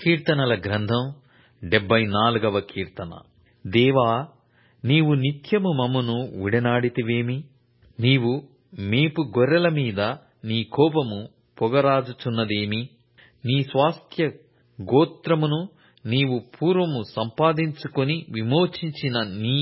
కీర్తనల గ్రంథం డెబ్బై నాలుగవ కీర్తన దేవా నీవు నిత్యము మమ్మును విడనాడితివేమి నీవు మేపు గొర్రెల మీద నీ కోపము పొగరాజుచున్నదేమి నీ స్వాస్థ్య గోత్రమును నీవు పూర్వము సంపాదించుకొని విమోచించిన నీ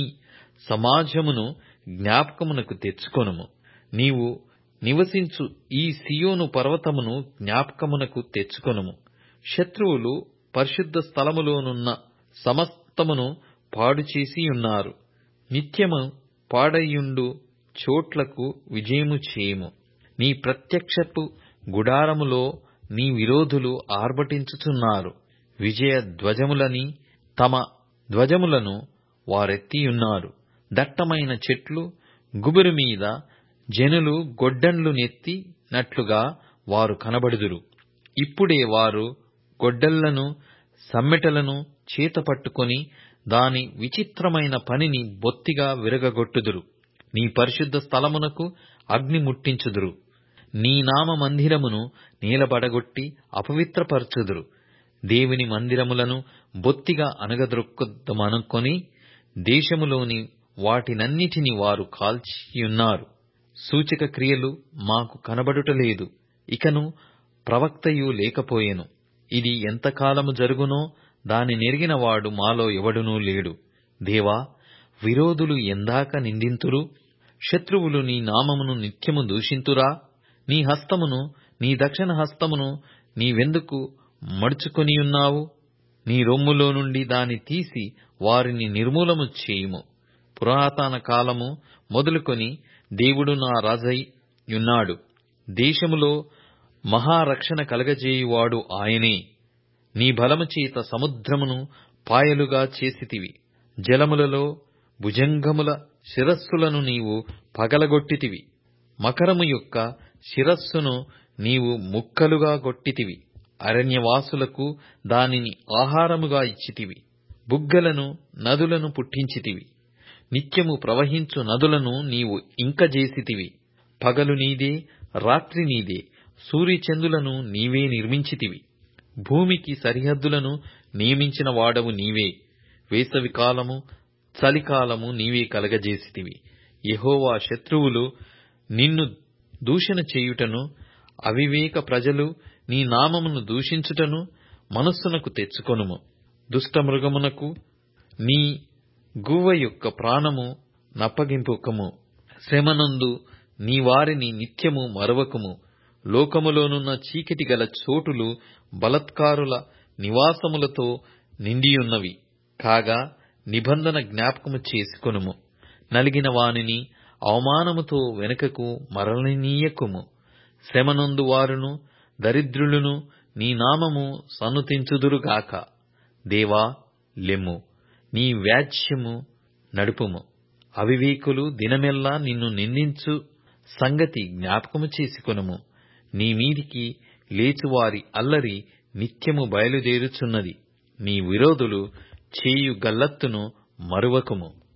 సమాజమును జ్ఞాపకమునకు తెచ్చుకొనుము నీవు నివసించు ఈ సీయోను పర్వతమును జ్ఞాపకమునకు తెచ్చుకొనుము శత్రువులు పరిశుద్ధ స్థలములోనున్న సమస్తమును పాడుచేసి ఉన్నారు నిత్యము పాడైయుండు చోట్లకు విజయము చేయుము నీ ప్రత్యక్షపు గుడారములో నీ విరోధులు ఆర్భటించుచున్నారు విజయ ధ్వజములని తమ ధ్వజములను వారెత్తియున్నారు దట్టమైన చెట్లు గుబురు మీద జనులు గొడ్డన్లు నెత్తినట్లుగా వారు కనబడుదురు ఇప్పుడే వారు గొడ్డళ్లను సమ్మెటలను చేత పట్టుకొని దాని విచిత్రమైన పనిని బొత్తిగా విరగగొట్టుదురు నీ పరిశుద్ధ స్థలమునకు అగ్ని ముట్టించుదురు నీ నామ మందిరమును నీలబడగొట్టి అపవిత్రపరచుదురు దేవుని మందిరములను బొత్తిగా అనగదొక్కుదమనుకొని దేశములోని వాటినన్నిటిని వారు కాల్చియున్నారు సూచక క్రియలు మాకు కనబడుటలేదు ఇకను ప్రవక్తయు లేకపోయెను ఇది ఎంతకాలము జరుగునో దాని నెరిగినవాడు మాలో ఎవడునూ లేడు దేవా విరోధులు ఎందాక నిందింతురు శత్రువులు నీ నామమును నిత్యము దూషింతురా నీ హస్తమును నీ దక్షిణ హస్తమును నీవెందుకు మడుచుకొనియున్నావు నీ రొమ్ములో నుండి దాని తీసి వారిని నిర్మూలము చేయుము పురాతన కాలము మొదలుకొని దేవుడు నా రాజై యున్నాడు దేశములో మహారక్షణ కలగజేయువాడు ఆయనే నీ బలము చేత సముద్రమును పాయలుగా చేసితివి జలములలో భుజంగముల శిరస్సులను నీవు పగలగొట్టితివి మకరము యొక్క శిరస్సును నీవు ముక్కలుగా గొట్టితివి అరణ్యవాసులకు దానిని ఆహారముగా ఇచ్చితివి బుగ్గలను నదులను పుట్టించితివి నిత్యము ప్రవహించు నదులను నీవు ఇంకజేసితివి పగలు నీదే రాత్రి నీదే సూర్యచందులను నీవే నిర్మించితివి భూమికి సరిహద్దులను నియమించిన వాడవు నీవే వేసవి కాలము చలికాలము నీవే కలగజేసితివి యెహోవా శత్రువులు నిన్ను దూషణ చేయుటను అవివేక ప్రజలు నీ నామమును దూషించుటను మనస్సునకు తెచ్చుకొనుము దుష్టమృగమునకు నీ గువ్వ యొక్క ప్రాణము నప్పగింపుకము శ్రమనందు నీ వారిని నిత్యము మరవకుము లోకములోనున్న చీకటి గల చోటులు బలత్కారుల నివాసములతో నిండియున్నవి కాగా నిబంధన జ్ఞాపకము చేసుకొనుము నలిగిన వానిని అవమానముతో వెనుకకు మరలనీయకుము శ్రమనందు వారును దరిద్రులను నీ నామము సన్నుతించుదురుగాక దేవా లెమ్ము నీ వ్యాజ్యము నడుపుము అవివేకులు దినమెల్లా నిన్ను నిందించు సంగతి జ్ఞాపకము చేసుకొనుము నీ మీదికి లేచువారి అల్లరి నిత్యము బయలుదేరుచున్నది నీ విరోధులు చేయు గల్లత్తును మరువకుము